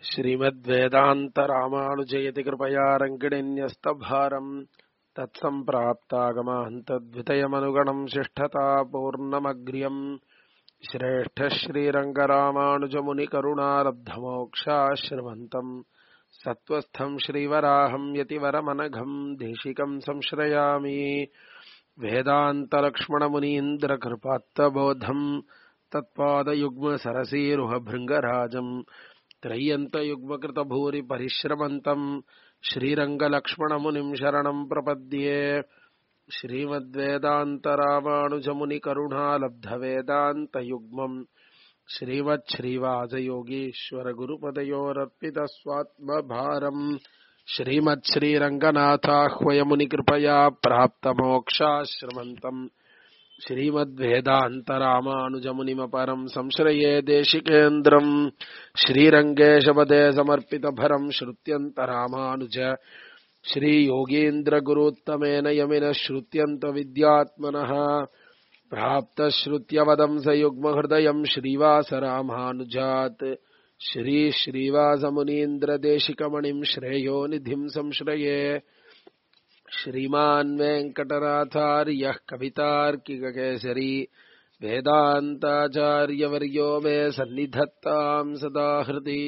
श्रीमद्वेदान्तरामानुजयति कृपया रङ्गिणीन्यस्तभारम् तत्सम्प्राप्तागमान्तद्वितयमनुगणम् शिष्ठता पूर्णमग्र्यम् श्रेष्ठश्रीरङ्गरामानुजमुनिकरुणालब्धमोक्षाश्रमन्तम् सत्त्वस्थम् श्रीवराहम् यतिवरमनघम् देशिकम् संश्रयामि वेदान्तलक्ष्मणमुनीन्द्रकृपात्तबोधम् तत्पादयुग्मसरसीरुहभृङ्गराजम् त्रय्यन्तयुग्मकृतभूरिपरिश्रमन्तम् श्रीरङ्गलक्ष्मणमुनिम् शरणम् प्रपद्ये श्रीमद्वेदान्तरामानुजमुनिकरुणालब्धवेदान्तयुग्मम् श्रीमच्छ्रीवासयोगीश्वरगुरुपदयोरर्पितस्वात्मभारम् श्रीमच्छ्रीरङ्गनाथाह्वयमुनिकृपया प्राप्तमोक्षाश्रमन्तम् श्रीमद्वेदान्तरामानुजमुनिमपरम् संश्रये देशिकेन्द्रम् श्रीरङ्गेशपदे समर्पितभरम् श्रुत्यन्तरामानुज श्रीयोगीन्द्रगुरुत्तमेन यमिनः श्रुत्यन्तविद्यात्मनः प्राप्तश्रुत्यवदम् स युग्महृदयम् श्रीवासरामानुजात् श्रीश्रीवासमुनीन्द्रदेशिकमणिम् श्रेयो निधिम् संश्रये श्रीमान् वेङ्कटनाथार्यः कवितार्किककेसरी वेदान्ताचार्यवर्यो मे सन्निधत्ताम् सदा हृदि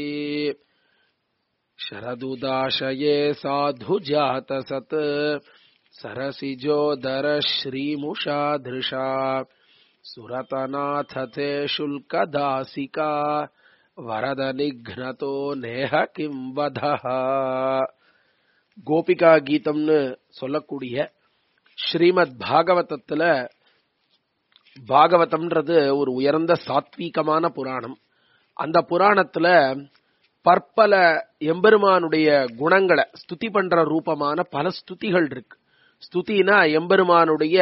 शरदुदाशये साधुजातसत् सरसिजोदर श्रीमुषाधृशा सुरतनाथ ते शुल्कदासिका வரதநிக்னதோ நேஹ கிம் வதஹ கோபிகா கீதம்னு சொல்லக்கூடிய ஸ்ரீமத் பாகவதத்துல பாகவதம்ன்றது ஒரு உயர்ந்த சாத்வீகமான புராணம் அந்த புராணத்துல பற்பல எம்பெருமானுடைய குணங்களை ஸ்துதி பண்ற ரூபமான பல ஸ்துதிகள் இருக்கு ஸ்துதினா எம்பெருமானுடைய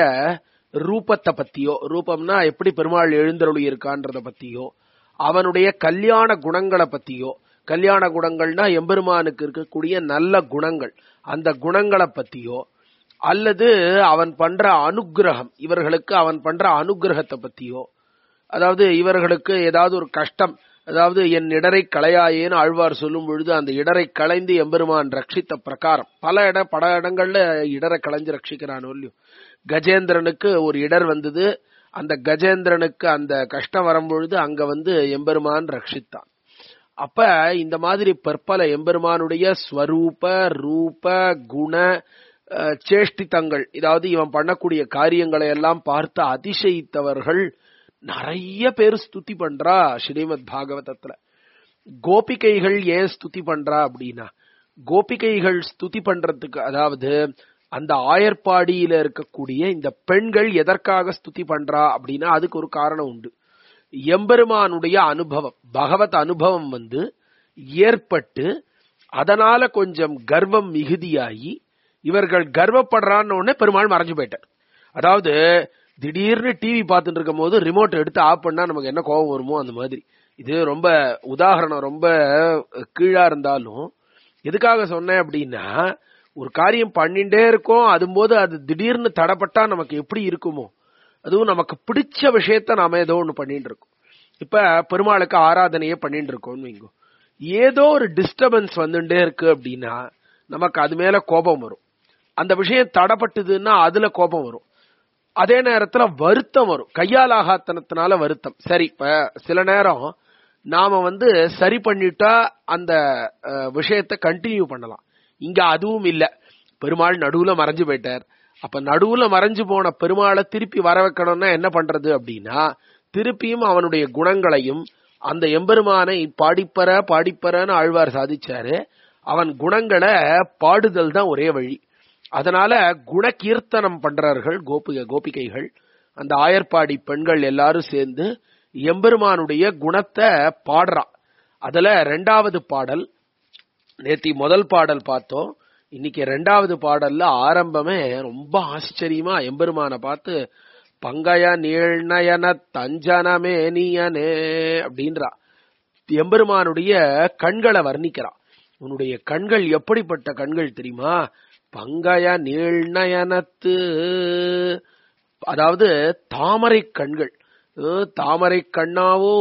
ரூபத்தை பத்தியோ ரூபம்னா எப்படி பெருமாள் எழுந்தருளி இருக்கான்றத பத்தியோ அவனுடைய கல்யாண குணங்களை பத்தியோ கல்யாண குணங்கள்னா எம்பெருமானுக்கு இருக்கக்கூடிய நல்ல குணங்கள் அந்த குணங்களை பத்தியோ அல்லது அவன் பண்ற அனுகிரகம் இவர்களுக்கு அவன் பண்ற அனுகிரகத்தை பத்தியோ அதாவது இவர்களுக்கு ஏதாவது ஒரு கஷ்டம் அதாவது என் இடரை களையாயேன்னு ஆழ்வார் சொல்லும் பொழுது அந்த இடரை களைந்து எம்பெருமான் ரட்சித்த பிரகாரம் பல இட பல இடங்கள்ல இடரை களைஞ்சு ரட்சிக்கிறான் இல்லையோ கஜேந்திரனுக்கு ஒரு இடர் வந்தது அந்த கஜேந்திரனுக்கு அந்த கஷ்டம் வரும்பொழுது அங்க வந்து எம்பெருமான் ரட்சித்தான் அப்ப இந்த மாதிரி பற்பல எம்பெருமானுடைய ஸ்வரூப ரூப குண சேஷ்டித்தங்கள் இதாவது இவன் பண்ணக்கூடிய காரியங்களை எல்லாம் பார்த்து அதிசயித்தவர்கள் நிறைய பேர் ஸ்துதி பண்றா ஸ்ரீமத் பாகவதத்துல கோபிகைகள் ஏன் ஸ்துதி பண்றா அப்படின்னா கோபிகைகள் ஸ்துதி பண்றதுக்கு அதாவது அந்த ஆயர்பாடியில இருக்கக்கூடிய இந்த பெண்கள் எதற்காக ஸ்துதி பண்றா அப்படின்னா அதுக்கு ஒரு காரணம் உண்டு எம்பெருமானுடைய அனுபவம் பகவத் அனுபவம் வந்து ஏற்பட்டு அதனால கொஞ்சம் கர்வம் மிகுதியாகி இவர்கள் கர்வப்படுறான்னு உடனே பெருமாள் மறைஞ்சு போயிட்டார் அதாவது திடீர்னு டிவி பார்த்துட்டு இருக்கும் போது ரிமோட் எடுத்து ஆஃப் பண்ணா நமக்கு என்ன கோபம் வருமோ அந்த மாதிரி இது ரொம்ப உதாரணம் ரொம்ப கீழா இருந்தாலும் எதுக்காக சொன்னேன் அப்படின்னா ஒரு காரியம் பண்ணிட்டே இருக்கோம் அதும்போது அது திடீர்னு தடப்பட்டா நமக்கு எப்படி இருக்குமோ அதுவும் நமக்கு பிடிச்ச விஷயத்த நாம ஏதோ ஒண்ணு பண்ணிட்டு இருக்கோம் இப்ப பெருமாளுக்கு ஆராதனையே பண்ணிட்டு இருக்கோம்னு வைங்கோ ஏதோ ஒரு டிஸ்டர்பன்ஸ் வந்துட்டே இருக்கு அப்படின்னா நமக்கு அது மேல கோபம் வரும் அந்த விஷயம் தடப்பட்டதுன்னா அதுல கோபம் வரும் அதே நேரத்துல வருத்தம் வரும் கையால் ஆகாத்தனத்தினால வருத்தம் சரி இப்ப சில நேரம் நாம வந்து சரி பண்ணிட்டா அந்த விஷயத்த கண்டினியூ பண்ணலாம் இங்க அதுவும் இல்ல பெருமாள் நடுவுல மறைஞ்சு போயிட்டார் அப்ப நடுவுல மறைஞ்சு போன பெருமாளை திருப்பி வர வைக்கணும்னா என்ன பண்றது அப்படின்னா திருப்பியும் அவனுடைய குணங்களையும் அந்த எம்பெருமானை பாடிப்பற பாடிப்பறன்னு ஆழ்வார் சாதிச்சாரு அவன் குணங்களை பாடுதல் தான் ஒரே வழி அதனால குணகீர்த்தனம் பண்றார்கள் கோபிக கோபிகைகள் அந்த ஆயர்பாடி பெண்கள் எல்லாரும் சேர்ந்து எம்பெருமானுடைய குணத்தை பாடுறா அதுல ரெண்டாவது பாடல் நேத்தி முதல் பாடல் பார்த்தோம் இன்னைக்கு ரெண்டாவது பாடல்ல ஆரம்பமே ரொம்ப ஆச்சரியமா எம்பெருமான பார்த்து பங்கய நீழ்நயன தஞ்சனமே நீயனே அப்படின்றா எம்பெருமானுடைய கண்களை வர்ணிக்கிறா உன்னுடைய கண்கள் எப்படிப்பட்ட கண்கள் தெரியுமா பங்கய நீழ்நயனத்து அதாவது தாமரை கண்கள் தாமரை கண்ணாவோ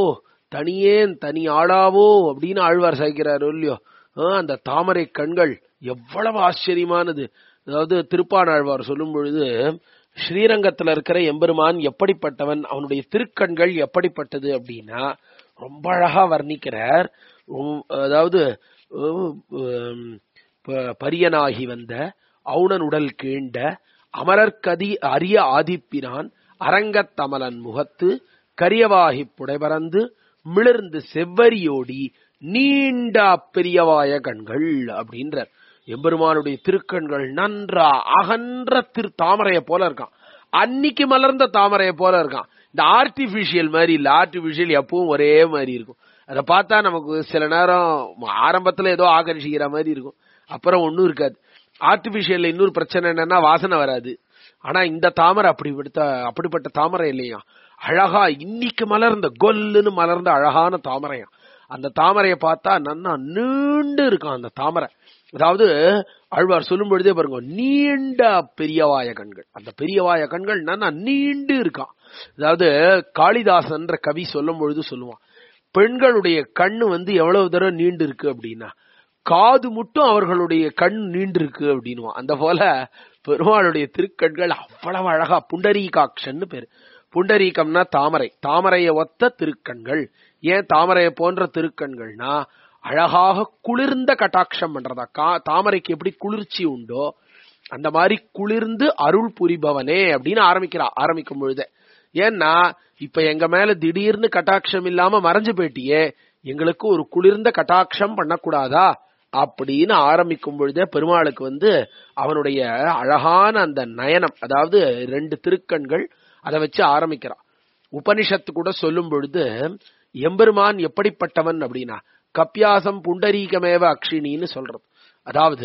தனியேன் தனி ஆளாவோ அப்படின்னு ஆழ்வார் சாய்க்கிறாரோ இல்லையோ ஆ, அந்த தாமரை கண்கள் எவ்வளவு ஆச்சரியமானது அதாவது திருப்பானாழ்வார் சொல்லும் பொழுது ஸ்ரீரங்கத்துல இருக்கிற எம்பெருமான் எப்படிப்பட்டவன் அவனுடைய திருக்கண்கள் எப்படிப்பட்டது அப்படின்னா ரொம்ப அழகா வர்ணிக்கிறார் உம், அதாவது உம், உம், ப- பரியனாகி வந்த அவுணன் உடல் கீண்ட அமரர்கதி அரிய ஆதிப்பிரான் அரங்கத் தமலன் முகத்து கரியவாகி புடைபறந்து மிளர்ந்து செவ்வரியோடி நீண்ட அப்பெரியவாய கண்கள் அப்படின்றார் எம்பெருமானுடைய திருக்கண்கள் நன்றா அகன்ற திரு தாமரைய போல இருக்கான் அன்னைக்கு மலர்ந்த தாமரைய போல இருக்கான் இந்த ஆர்டிபிஷியல் மாதிரி இல்ல ஆர்டிபிஷியல் எப்பவும் ஒரே மாதிரி இருக்கும் அதை பார்த்தா நமக்கு சில நேரம் ஆரம்பத்துல ஏதோ ஆகர்ஷிக்கிற மாதிரி இருக்கும் அப்புறம் ஒண்ணும் இருக்காது ஆர்டிபிஷியல்ல இன்னொரு பிரச்சனை என்னன்னா வாசனை வராது ஆனா இந்த தாமரை அப்படிப்பட்ட அப்படிப்பட்ட தாமரை இல்லையா அழகா இன்னைக்கு மலர்ந்த கொல்லுன்னு மலர்ந்த அழகான தாமரையா அந்த தாமரையை பார்த்தா நன்னா நீண்டு இருக்கும் அந்த தாமரை அதாவது ஆழ்வார் சொல்லும் பொழுதே பாருங்க நீண்ட பெரியவாய கண்கள் அந்த பெரியவாய கண்கள் நன்னா நீண்டு இருக்கான் அதாவது காளிதாசன்ற கவி சொல்லும் பொழுது சொல்லுவான் பெண்களுடைய கண்ணு வந்து எவ்வளவு தூரம் நீண்டு இருக்கு அப்படின்னா காது மட்டும் அவர்களுடைய கண் நீண்டு இருக்கு அப்படின்னுவான் அந்த போல பெருமாளுடைய திருக்கண்கள் அவ்வளவு அழகா புண்டரீகாட்சன்னு பேரு புண்டரீகம்னா தாமரை தாமரையை ஒத்த திருக்கண்கள் ஏன் தாமரையை போன்ற திருக்கண்கள்னா அழகாக குளிர்ந்த கட்டாட்சம் பண்றதா கா- தாமரைக்கு எப்படி குளிர்ச்சி உண்டோ அந்த மாதிரி குளிர்ந்து அருள் புரிபவனே அப்படின்னு ஆரம்பிக்கிறா ஆரம்பிக்கும் பொழுதே ஏன்னா இப்ப எங்க மேல திடீர்னு கட்டாட்சம் இல்லாம மறைஞ்சு போயிட்டியே எங்களுக்கு ஒரு குளிர்ந்த கட்டாட்சம் பண்ணக்கூடாதா அப்படின்னு ஆரம்பிக்கும் பொழுதே பெருமாளுக்கு வந்து அவனுடைய அழகான அந்த நயனம் அதாவது ரெண்டு திருக்கண்கள் அதை வச்சு ஆரம்பிக்கிறான் உபனிஷத்து கூட சொல்லும் பொழுது எம்பெருமான் எப்படிப்பட்டவன் அப்படின்னா கப்பியாசம் புண்டரீகமேவ அக்ஷினின்னு சொல்றது அதாவது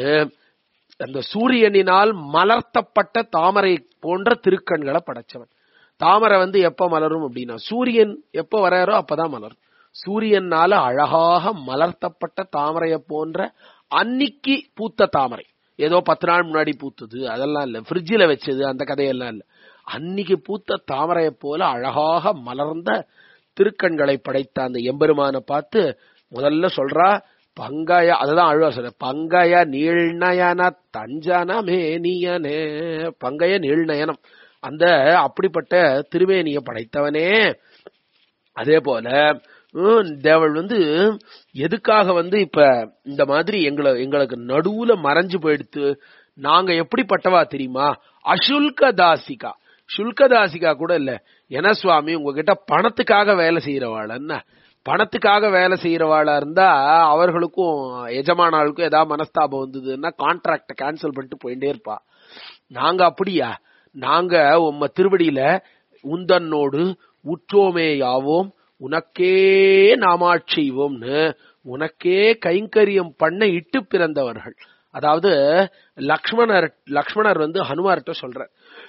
அந்த சூரியனினால் மலர்த்தப்பட்ட தாமரை போன்ற திருக்கண்களை படைச்சவன் தாமரை வந்து எப்ப மலரும் அப்படின்னா சூரியன் எப்ப வராரோ அப்பதான் மலரும் சூரியனால அழகாக மலர்த்தப்பட்ட தாமரையை போன்ற அன்னிக்கு பூத்த தாமரை ஏதோ பத்து நாள் முன்னாடி பூத்தது அதெல்லாம் இல்ல ஃப்ரிட்ஜில் வச்சது அந்த கதையெல்லாம் இல்ல அன்னிக்கு பூத்த தாமரையை போல அழகாக மலர்ந்த திருக்கண்களை படைத்த அந்த எம்பெருமானை பார்த்து முதல்ல சொல்றா பங்கய அதுதான் அழுவா சொல்ற பங்கய நீழ்நயன தஞ்சன மேனியனே பங்கய நீழ்நயனம் அந்த அப்படிப்பட்ட திருமேனியை படைத்தவனே அதே போல ஹம், தேவள் வந்து எதுக்காக வந்து இப்ப இந்த மாதிரி எங்களை எங்களுக்கு நடுவுல மறைஞ்சு போயிடுத்து நாங்க எப்படிப்பட்டவா தெரியுமா அசுல்க தாசிகா சுல்க தாசிகா கூட இல்ல என்ன சுவாமி உங்ககிட்ட பணத்துக்காக வேலை செய்யறவாளன்னா பணத்துக்காக வேலை செய்யறவாளா இருந்தா அவர்களுக்கும் எஜமானாளுக்கும் ஏதாவது மனஸ்தாபம் வந்ததுன்னா கான்ட்ராக்ட கேன்சல் பண்ணிட்டு போயிட்டே இருப்பா நாங்க அப்படியா நாங்க உம்ம திருவடியில உந்தன்னோடு உற்றோமே யாவோம் உனக்கே நாமாட் செய்வோம்னு உனக்கே கைங்கரியம் பண்ண இட்டு பிறந்தவர்கள் அதாவது லக்ஷ்மணர் லக்ஷ்மணர் வந்து ஹனுமார்கிட்ட சொல்ற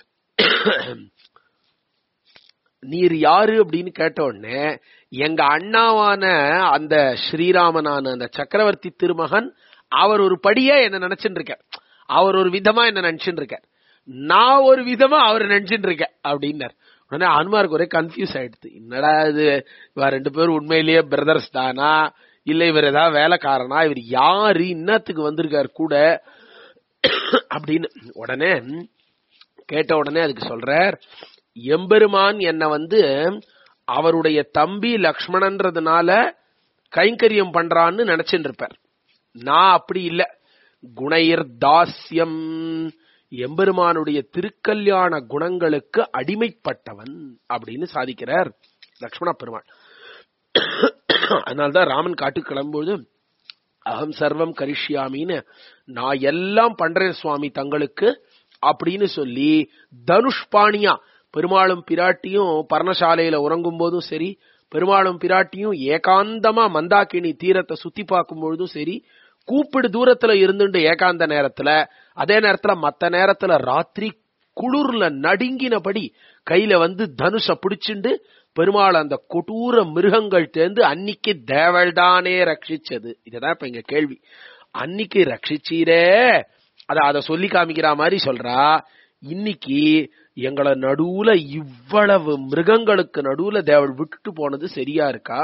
நீர் யாரு அப்படின்னு கேட்ட உடனே எங்க அண்ணாவான அந்த ஸ்ரீராமனான அந்த சக்கரவர்த்தி திருமகன் அவர் ஒரு படியா என்ன நினைச்சுட்டு இருக்கார் அவர் ஒரு விதமா என்ன நினைச்சுட்டு இருக்கார் நான் ஒரு விதமா அவர் நினைச்சுட்டு இருக்கேன் அப்படின்னார் உடனே அனுமாருக்கு ஒரே கன்ஃபியூஸ் ஆயிடுது என்னடா இது இவ ரெண்டு பேரும் உண்மையிலேயே பிரதர்ஸ் தானா இல்ல இவர் ஏதாவது வேலைக்காரனா இவர் யாரு இன்னத்துக்கு வந்திருக்காரு கூட அப்படின்னு உடனே கேட்ட உடனே அதுக்கு சொல்றார் எம்பெருமான் என்ன வந்து அவருடைய தம்பி லக்ஷ்மணன்றதுனால கைங்கரியம் பண்றான்னு நினைச்சுட்டு இருப்பார் நான் அப்படி இல்ல குணையர் தாஸ்யம் எம்பெருமானுடைய திருக்கல்யாண குணங்களுக்கு அடிமைப்பட்டவன் அப்படின்னு சாதிக்கிறார் லக்ஷ்மண பெருமாள் அதனால்தான் ராமன் காட்டுக்கு கிளம்பும்போது அகம் சர்வம் கரிஷ்யாமின்னு நான் எல்லாம் பண்றேன் சுவாமி தங்களுக்கு அப்படின்னு சொல்லி தனுஷ்பாணியா பெருமாளும் பிராட்டியும் பர்ணசாலையில உறங்கும் போதும் சரி பெருமாளும் பிராட்டியும் ஏகாந்தமா மந்தாக்கினி தீரத்தை சுத்தி பார்க்கும் பொழுதும் சரி கூப்பிடு தூரத்துல இருந்துட்டு ஏகாந்த நேரத்துல அதே நேரத்துல மத்த நேரத்துல ராத்திரி குளிர்ல நடுங்கினபடி கையில வந்து தனுஷ பிடிச்சுண்டு பெருமாள் அந்த கொடூர மிருகங்கள் தேர்ந்து அன்னிக்கு தேவள்தானே ரட்சிச்சது இதுதான் இப்ப இங்க கேள்வி அன்னிக்கு ரட்சிச்சீரே அத அத சொல்லி காமிக்கிற மாதிரி சொல்றா இன்னைக்கு எங்களை நடுவுல இவ்வளவு மிருகங்களுக்கு நடுவுல தேவள் விட்டுட்டு போனது சரியா இருக்கா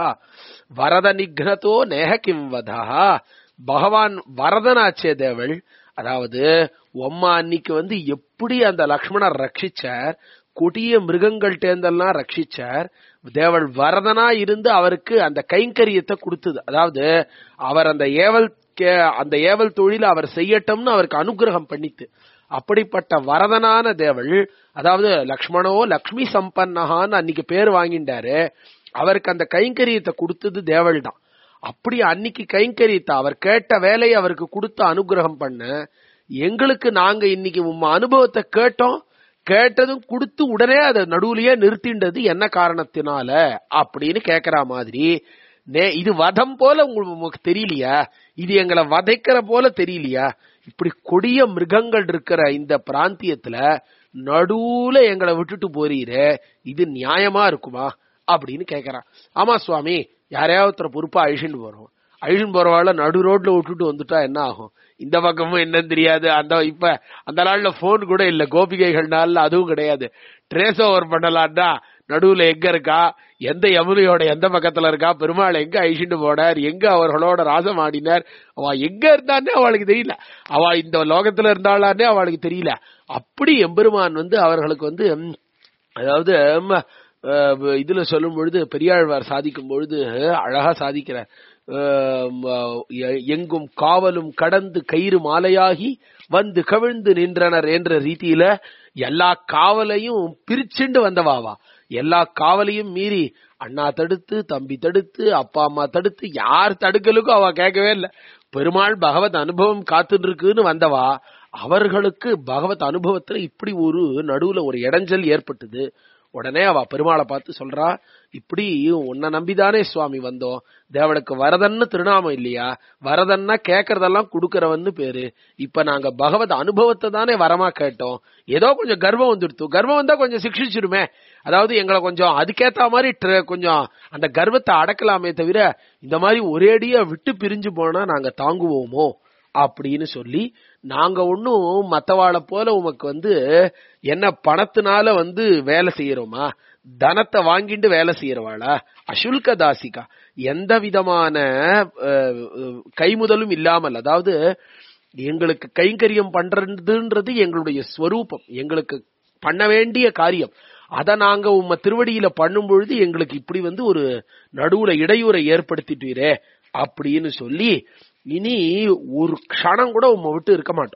வரத நிக்னதோ நேஹ கிம் வதா பகவான் வரதனாச்சே தேவள் அதாவது உம்மா அன்னைக்கு வந்து எப்படி அந்த லக்ஷ்மணர் ரட்சிச்சார் கொடிய மிருகங்கள்டேந்தெல்லாம் ரட்சிச்சார் தேவள் வரதனா இருந்து அவருக்கு அந்த கைங்கரியத்தை கொடுத்தது அதாவது அவர் அந்த ஏவல் கே- அந்த ஏவல் தொழில அவர் செய்யட்டும்னு அவருக்கு அனுகிரகம் பண்ணித்து அப்படிப்பட்ட வரதனான தேவள் அதாவது லக்ஷ்மணோ லக்ஷ்மி சம்பன்னஹான்னு அன்னைக்கு பேர் வாங்கிண்டாரு அவருக்கு அந்த கைங்கரியத்தை கொடுத்தது தேவள் தான் அப்படி அன்னைக்கு கைங்கரியத்தை அவர் கேட்ட வேலையை அவருக்கு கொடுத்து அனுகிரகம் பண்ண எங்களுக்கு நாங்க இன்னைக்கு உம்ம அனுபவத்தை கேட்டோம் கேட்டதும் கொடுத்து உடனே அதை நடுவுலயே நிறுத்திண்டது என்ன காரணத்தினால அப்படின்னு கேக்குற மாதிரி நே- இது வதம் போல உங்களுக்கு உங்களுக்கு தெரியலையா இது எங்களை வதைக்கிற போல தெரியலையா இப்படி கொடிய மிருகங்கள் இருக்கிற இந்த பிராந்தியத்துல நடுவுல எங்களை விட்டுட்டு போறீரே இது நியாயமா இருக்குமா அப்படின்னு கேக்குறான் ஆமா சுவாமி யாரையாவது ஒருத்தர் பொறுப்பா அழிச்சுட்டு போறோம் அழிச்சுட்டு போறவாಳ நடு ரோட்ல விட்டுட்டு வந்துட்டா என்ன ஆகும் இந்த பக்கமும் என்னன்னு தெரியாது அந்த இப்ப அந்த நாள்ல போன் கூட இல்ல கோபிகைகள் நாள்ல அதுவும் கிடையாது ட்ரேஸ் ஓவர் பண்ணலாம்னா நடுவுல எங்க இருக்கா எந்த யமுனையோட எந்த பக்கத்துல இருக்கா பெருமாள் எங்க அழிச்சுட்டு போனார் எங்க அவர்களோட ராசம் ஆடினார் அவ எங்க இருந்தானே அவளுக்கு தெரியல அவ இந்த லோகத்துல இருந்தாளானே அவளுக்கு தெரியல அப்படி எம்பெருமான் வந்து அவர்களுக்கு வந்து ம், அதாவது ம், அஹ், இதுல சொல்லும் பொழுது பெரியாழ்வார் சாதிக்கும் பொழுது அழகா சாதிக்கிறார் அஹ், எ- எங்கும் காவலும் கடந்து கயிறு மாலையாகி வந்து கவிழ்ந்து நின்றனர் என்ற ரீதியில எல்லா காவலையும் பிரிச்சுண்டு வந்தவாவா எல்லா காவலையும் மீறி அண்ணா தடுத்து தம்பி தடுத்து அப்பா அம்மா தடுத்து யார் தடுக்கலுக்கும் அவ கேட்கவே இல்ல பெருமாள் பகவத் அனுபவம் காத்துட்டு இருக்குன்னு வந்தவா அவர்களுக்கு பகவத் அனுபவத்துல இப்படி ஒரு நடுவுல ஒரு இடைஞ்சல் ஏற்பட்டது உடனே அவ பெருமாளை பார்த்து சொல்றா இப்படி உன்னை நம்பிதானே சுவாமி வந்தோம் தேவனுக்கு வரதன்னு திருநாமம் இல்லையா வரதன்னா கேக்குறதெல்லாம் கொடுக்கறவன்னு பேரு இப்ப நாங்க பகவத் அனுபவத்தை தானே வரமா கேட்டோம் ஏதோ கொஞ்சம் கர்வம் வந்துடுத்து கர்வம் வந்தா கொஞ்சம் சிக்ஷிச்சிருமே அதாவது எங்களை கொஞ்சம் அதுக்கேத்த மாதிரி ட்ர- கொஞ்சம் அந்த கர்வத்தை அடக்கலாமே தவிர இந்த மாதிரி ஒரேடியா விட்டு பிரிஞ்சு போனா நாங்க தாங்குவோமோ அப்படின்னு சொல்லி நாங்க ஒன்னும் மத்தவாளை போல உமக்கு வந்து என்ன பணத்தினால வந்து வேலை செய்யறோமா தனத்தை வாங்கிட்டு வேலை செய்யறவாளா அசுல்க தாசிகா எந்த விதமான அஹ், அஹ், கைமுதலும் இல்லாமல் அதாவது எங்களுக்கு கைங்கரியம் பண்றதுன்றது எங்களுடைய ஸ்வரூபம் எங்களுக்கு பண்ண வேண்டிய காரியம் அத நாங்க உம்ம திருவடியில பண்ணும் பொழுது எங்களுக்கு இப்படி வந்து ஒரு நடுவுல இடையூறை ஏற்படுத்திட்டீரே அப்படின்னு சொல்லி இனி ஒரு க்ஷணம் கூட உம்மை விட்டு இருக்க மாட்டோம்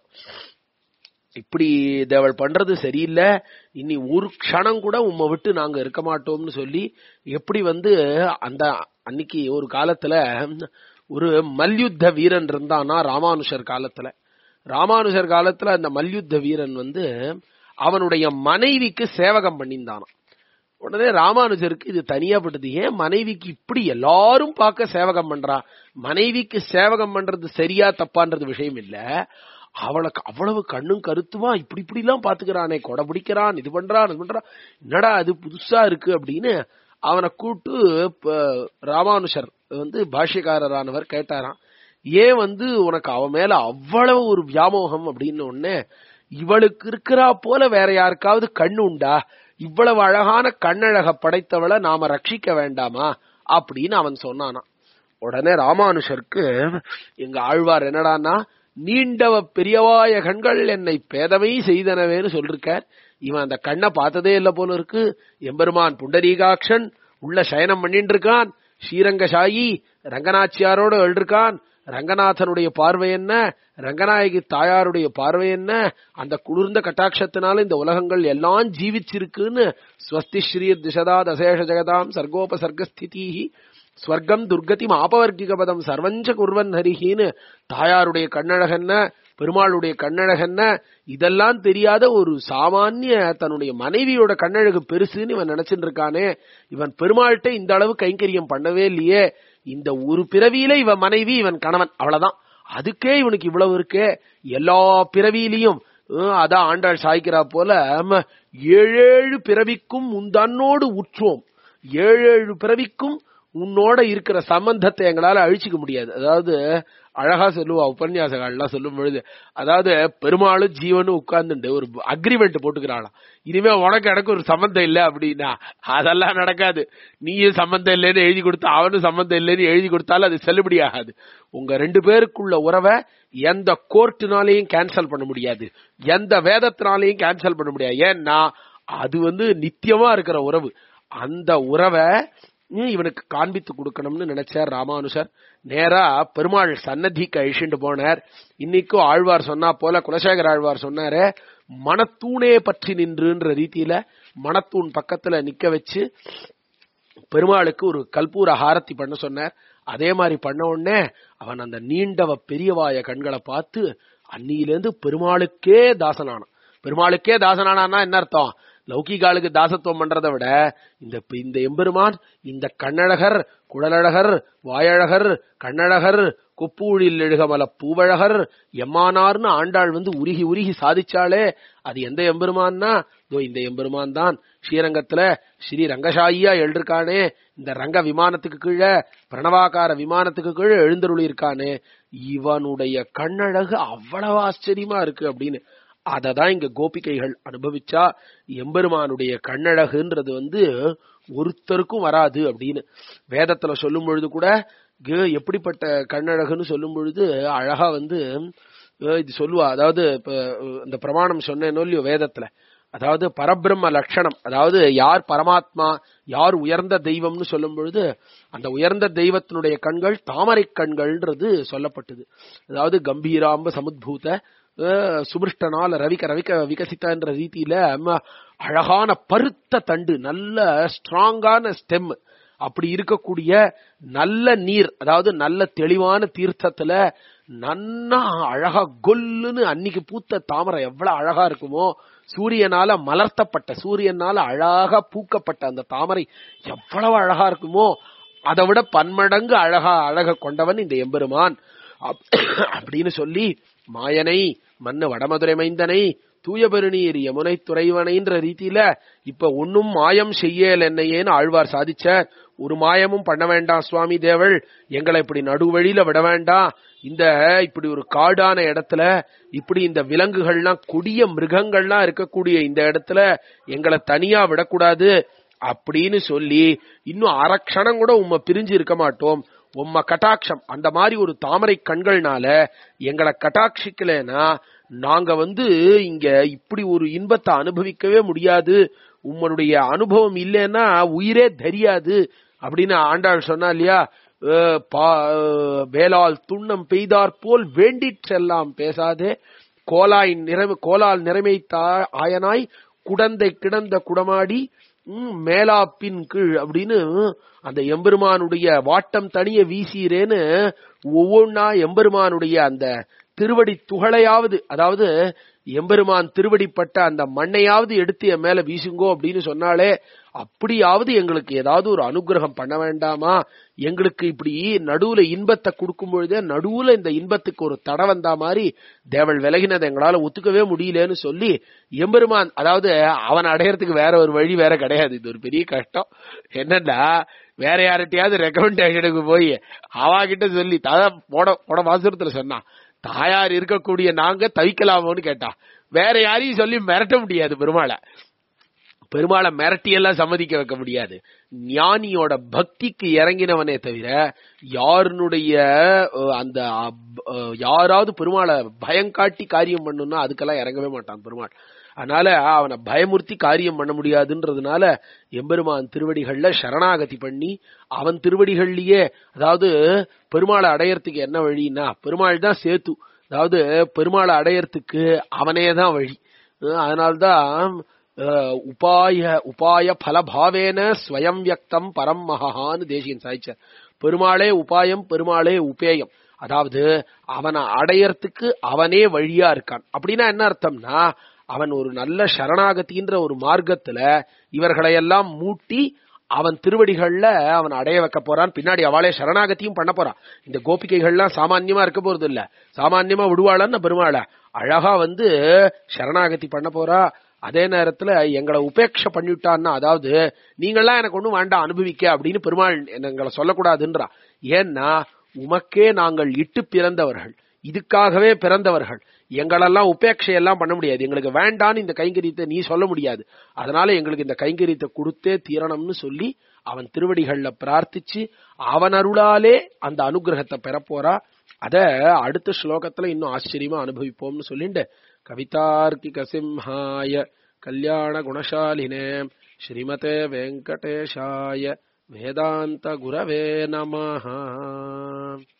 இப்படி தேவள் பண்றது சரியில்லை இனி ஒரு க்ஷணம் கூட உம்மை விட்டு நாங்க இருக்க மாட்டோம்னு சொல்லி எப்படி வந்து அந்த அன்னைக்கு ஒரு காலத்துல ஒரு மல்யுத்த வீரன் இருந்தானா ராமானுஷர் காலத்துல ராமானுஷர் காலத்துல அந்த மல்யுத்த வீரன் வந்து அவனுடைய மனைவிக்கு சேவகம் பண்ணியிருந்தானாம் உடனே ராமானுஜருக்கு இது தனியாப்பட்டது ஏன் மனைவிக்கு இப்படி எல்லாரும் பார்க்க சேவகம் பண்றா மனைவிக்கு சேவகம் பண்றது சரியா தப்பான்றது விஷயம் இல்ல அவளுக்கு அவ்வளவு கண்ணும் கருத்துமா இப்படி இப்படி எல்லாம் பாத்துக்கிறானே கொடை பிடிக்கிறான் இது பண்றான் இது பண்றான் என்னடா அது புதுசா இருக்கு அப்படின்னு அவனை கூட்டு இப்ப ராமானுஷர் வந்து பாஷ்யக்காரரானவர் கேட்டாராம் ஏன் வந்து உனக்கு அவன் மேல அவ்வளவு ஒரு வியாமோகம் அப்படின்னு உடனே இவளுக்கு இருக்கிறா போல வேற யாருக்காவது கண்ணு உண்டா இவ்வளவு அழகான கண்ணழக படைத்தவளை நாம ரட்சிக்க வேண்டாமா அப்படின்னு அவன் சொன்னானாம் உடனே ராமானுஷருக்கு எங்க ஆழ்வார் என்னடான்னா நீண்டவ பெரியவாய கண்கள் என்னை பேதமை செய்தனவேன்னு சொல்லிருக்கார் இவன் அந்த கண்ணை பார்த்ததே இல்ல போல இருக்கு எம்பெருமான் புண்டரீகாட்சன் உள்ள சயனம் பண்ணிட்டு இருக்கான் ஸ்ரீரங்கசாயி ரங்கநாச்சியாரோட எழுதிருக்கான் ரங்கநாதனுடைய பார்வை என்ன ரங்கநாயகி தாயாருடைய பார்வை என்ன அந்த குளிர்ந்த கட்டாட்சத்தினால இந்த உலகங்கள் எல்லாம் ஜீவிச்சிருக்குன்னு ஸ்வஸ்தி ஸ்ரீ திசதா தசேஷ ஜெகதாம் சர்கோபசர்கஸ்திதீஹி ஸ்வர்க்கம் துர்கதி ஆபவர்க்கிக பதம் சர்வஞ்ச குர்வன் ஹரிஹின்னு தாயாருடைய கண்ணழகன்ன பெருமாளுடைய கண்ணழகன்ன இதெல்லாம் தெரியாத ஒரு சாமானிய தன்னுடைய மனைவியோட கண்ணழகு பெருசுன்னு இவன் நினைச்சிட்டு இருக்கானே இவன் பெருமாள்கிட்ட இந்த அளவு கைங்கரியம் பண்ணவே இல்லையே இந்த ஒரு பிறவியில இவன் மனைவி இவன் கணவன் அவ்வளவுதான் அதுக்கே இவனுக்கு இவ்வளவு இருக்கே எல்லா பிறவியிலையும் அஹ், அதான் ஆண்டாள் சாய்க்கிறா போல ஆம, ஏழேழு பிறவிக்கும் உந்தன்னோடு உற்றோம் ஏழேழு பிறவிக்கும் உன்னோட இருக்கிற சம்பந்தத்தை எங்களால அழிச்சுக்க முடியாது அதாவது அழகா சொல்லுவா உபன்யாசகால்லாம் சொல்லும் பொழுது அதாவது பெருமாளும் ஜீவனும் உட்கார்ந்துட்டு ஒரு அக்ரிமெண்ட் போட்டுக்கிறாளாம் இனிமே உனக்கு எனக்கு ஒரு சம்பந்தம் இல்ல அப்படின்னா அதெல்லாம் நடக்காது நீயும் சம்பந்தம் இல்லைன்னு எழுதி கொடுத்தா அவனும் சம்பந்தம் இல்லைன்னு எழுதி கொடுத்தாலும் அது செல்லுபடி ஆகாது உங்க ரெண்டு பேருக்குள்ள உறவை எந்த கோர்ட்டுனாலையும் கேன்சல் பண்ண முடியாது எந்த வேதத்தினாலையும் கேன்சல் பண்ண முடியாது ஏன்னா அது வந்து நித்தியமா இருக்கிற உறவு அந்த உறவை ம், இவனுக்கு காண்பித்து கொடுக்கணும்னு நினைச்சார் ராமானுஷர் நேரா பெருமாள் சன்னதிக்கு அழிச்சுட்டு போனார் இன்னைக்கும் ஆழ்வார் சொன்னா போல குலசேகர ஆழ்வார் சொன்னாரு மனத்தூணே பற்றி நின்றுன்ற ரீதியில மனத்தூண் பக்கத்துல நிக்க வச்சு பெருமாளுக்கு ஒரு கல்பூர ஹாரத்தி பண்ண சொன்னார் அதே மாதிரி பண்ண உடனே அவன் அந்த நீண்டவ பெரியவாய கண்களை பார்த்து அன்னியிலேருந்து பெருமாளுக்கே தாசனானான் பெருமாளுக்கே தாசனானான்னா என்ன அர்த்தம் லௌகிகாலுக்கு தாசத்துவம் பண்றதை விட இந்த இந்த எம்பெருமான் இந்த கண்ணழகர் குடலழகர் வாயழகர் கண்ணழகர் கொப்பூழில் எழுகமல பூவழகர் எம்மானார்னு ஆண்டாள் வந்து உருகி உருகி சாதிச்சாலே அது எந்த எம்பெருமான்னா இதோ இந்த எம்பெருமான் தான் ஸ்ரீரங்கத்துல ஸ்ரீ ரங்கசாயியா எழுதிருக்கானே இந்த ரங்க விமானத்துக்கு கீழே பிரணவாகார விமானத்துக்கு கீழே எழுந்தருளி இருக்கானே இவனுடைய கண்ணழகு அவ்வளவு ஆச்சரியமா இருக்கு அப்படின்னு அததான் இங்க கோபிகைகள் அனுபவிச்சா எம்பெருமானுடைய கண்ணழகுன்றது வந்து ஒருத்தருக்கும் வராது அப்படின்னு வேதத்துல சொல்லும் பொழுது கூட கு- எப்படிப்பட்ட கண்ணழகுன்னு சொல்லும் பொழுது அழகா வந்து அஹ் இது சொல்லுவா அதாவது இப்ப அஹ் இந்த பிரமாணம் சொன்னேனோ இல்லையோ வேதத்துல அதாவது பரபிரம்ம லட்சணம் அதாவது யார் பரமாத்மா யார் உயர்ந்த தெய்வம்னு சொல்லும் பொழுது அந்த உயர்ந்த தெய்வத்தினுடைய கண்கள் தாமரை கண்கள்ன்றது சொல்லப்பட்டது அதாவது கம்பீராம்ப சமுத்பூத அஹ் சுபிருஷ்டனால ரவிக்க ரவிக்க விகசித்தன்ற ரீதியில ம- அழகான பருத்த தண்டு நல்ல ஸ்ட்ராங்கான ஸ்டெம் அப்படி இருக்கக்கூடிய நல்ல நீர் அதாவது நல்ல தெளிவான தீர்த்தத்துல நன்னா அழகா கொல்லுன்னு அன்னைக்கு பூத்த தாமரை எவ்வளவு அழகா இருக்குமோ சூரியனால மலர்த்தப்பட்ட சூரியனால அழகா பூக்கப்பட்ட அந்த தாமரை எவ்வளவு அழகா இருக்குமோ அதை விட பன்மடங்கு அழகா அழக கொண்டவன் இந்த எம்பெருமான் அப்- அப்படின்னு சொல்லி மாயனை மண்ணு வடமதுரை மைந்தனை தூய பெருநீர் யமுனை துறைவனைன்ற ரீதியில இப்ப ஒன்னும் மாயம் செய்யல் என்னையேன்னு ஆழ்வார் சாதிச்சார் ஒரு மாயமும் பண்ண வேண்டாம் சுவாமி தேவள் எங்களை இப்படி நடுவழியில விட வேண்டாம் இந்த இப்படி ஒரு காடான இடத்துல இப்படி இந்த விலங்குகள்லாம் கொடிய மிருகங்கள்லாம் இருக்கக்கூடிய இந்த இடத்துல எங்களை தனியா விடக்கூடாது அப்படின்னு சொல்லி இன்னும் அரக்ஷணம் கூட உம்மை பிரிஞ்சு இருக்க மாட்டோம் உம்ம கட்டாட்சம் அந்த மாதிரி ஒரு தாமரை கண்கள்னால எங்களை கட்டாட்சிக்கலைன்னா நாங்க வந்து இங்க இப்படி ஒரு இன்பத்தை அனுபவிக்கவே முடியாது உம்முடைய அனுபவம் இல்லைன்னா உயிரே தெரியாது அப்படின்னு ஆண்டாள் சொன்னா இல்லையா அஹ் பா- அஹ் வேலால் துண்ணம் பெய்தாற் போல் வேண்டிற்றெல்லாம் பேசாதே கோலாய் நிறம கோலால் நிறைமைத்தா ஆயனாய் குடந்தை கிடந்த குடமாடி ம், மேலாப்பின் கீழ் அப்படின்னு அந்த எம்பெருமானுடைய வாட்டம் தனிய வீசீரேன்னு ஒவ்வொன்னா எம்பெருமானுடைய அந்த திருவடி துகளையாவது அதாவது எம்பெருமான் திருவடிப்பட்ட அந்த மண்ணையாவது எடுத்து என் மேல வீசுங்கோ அப்படின்னு சொன்னாலே அப்படியாவது எங்களுக்கு ஏதாவது ஒரு அனுகிரகம் பண்ண வேண்டாமா எங்களுக்கு இப்படி நடுவுல இன்பத்தை கொடுக்கும் பொழுதே நடுவுல இந்த இன்பத்துக்கு ஒரு தடை வந்தா மாதிரி தேவள் விலகினதை எங்களால ஒத்துக்கவே முடியலன்னு சொல்லி எம்பெருமான் அதாவது அவன் அடையறதுக்கு வேற ஒரு வழி வேற கிடையாது இது ஒரு பெரிய கஷ்டம் என்னன்னா வேற யார்கிட்டயாவது ரெக்கமெண்டேஷனுக்கு போய் அவாகிட்ட சொல்லி தாதா போட போட வாசுரத்துல சொன்னான் தாயார் இருக்கக்கூடிய நாங்க தவிக்கலாமோன்னு கேட்டா வேற யாரையும் சொல்லி மிரட்ட முடியாது பெருமாளை பெருமாளை மிரட்டி எல்லாம் சம்மதிக்க வைக்க முடியாது ஞானியோட பக்திக்கு இறங்கினவனே தவிர யாருனுடைய அஹ், அந்த அப்- அஹ், யாராவது பெருமாளை பயம் காட்டி காரியம் பண்ணணும்னா அதுக்கெல்லாம் இறங்கவே மாட்டான் பெருமாள் அதனால அவனை பயமுறுத்தி காரியம் பண்ண முடியாதுன்றதுனால எம்பெருமான் திருவடிகள்ல சரணாகதி பண்ணி அவன் திருவடிகள்லயே அதாவது பெருமாளை அடையறதுக்கு என்ன வழின்னா பெருமாள் தான் சேத்து அதாவது பெருமாளை அடையறதுக்கு அவனே தான் வழி அஹ் அதனால்தான் அஹ், உபாய உபாய பலபாவேன ஸ்வயம் வியக்தம் பரம் மகான்னு தேசியன் சாய்ச்சார் பெருமாளே உபாயம் பெருமாளே உபேயம் அதாவது அவனை அடையறதுக்கு அவனே வழியா இருக்கான் அப்படின்னா என்ன அர்த்தம்னா அவன் ஒரு நல்ல சரணாகதின்ற ஒரு மார்க்கத்துல இவர்களையெல்லாம் மூட்டி அவன் திருவடிகள்ல அவன் அடைய வைக்க போறான் பின்னாடி அவளே சரணாகதியும் பண்ண போறான் இந்த கோபிகைகள்லாம் சாமான்யமா இருக்க போறது இல்ல சாமான்யமா விடுவாளன்னு பெருமாள அழகா வந்து சரணாகதி பண்ண போறா அதே நேரத்துல எங்களை உபேட்ச பண்ணிவிட்டான்னா அதாவது நீங்களாம் எனக்கு ஒண்ணும் வேண்டாம் அனுபவிக்க அப்படின்னு பெருமாள் எங்களை சொல்லக்கூடாதுன்றா ஏன்னா உமக்கே நாங்கள் இட்டு பிறந்தவர்கள் இதுக்காகவே பிறந்தவர்கள் எங்களெல்லாம் உபேட்சை எல்லாம் பண்ண முடியாது எங்களுக்கு வேண்டான்னு இந்த கைங்கரியத்தை நீ சொல்ல முடியாது அதனால எங்களுக்கு இந்த கைங்கரியத்தை கொடுத்தே தீரணும்னு சொல்லி அவன் திருவடிகள்ல பிரார்த்திச்சு அவன் அருளாலே அந்த அனுகிரகத்தை பெறப்போறா அத அடுத்த ஸ்லோகத்துல இன்னும் ஆச்சரியமா அனுபவிப்போம்னு சொல்லிட்டு கவிதார்க்கிக சிம்ஹாய கல்யாண குணசாலினே ஸ்ரீமதே வெங்கடேஷாய வேதாந்த குரவே நமஹ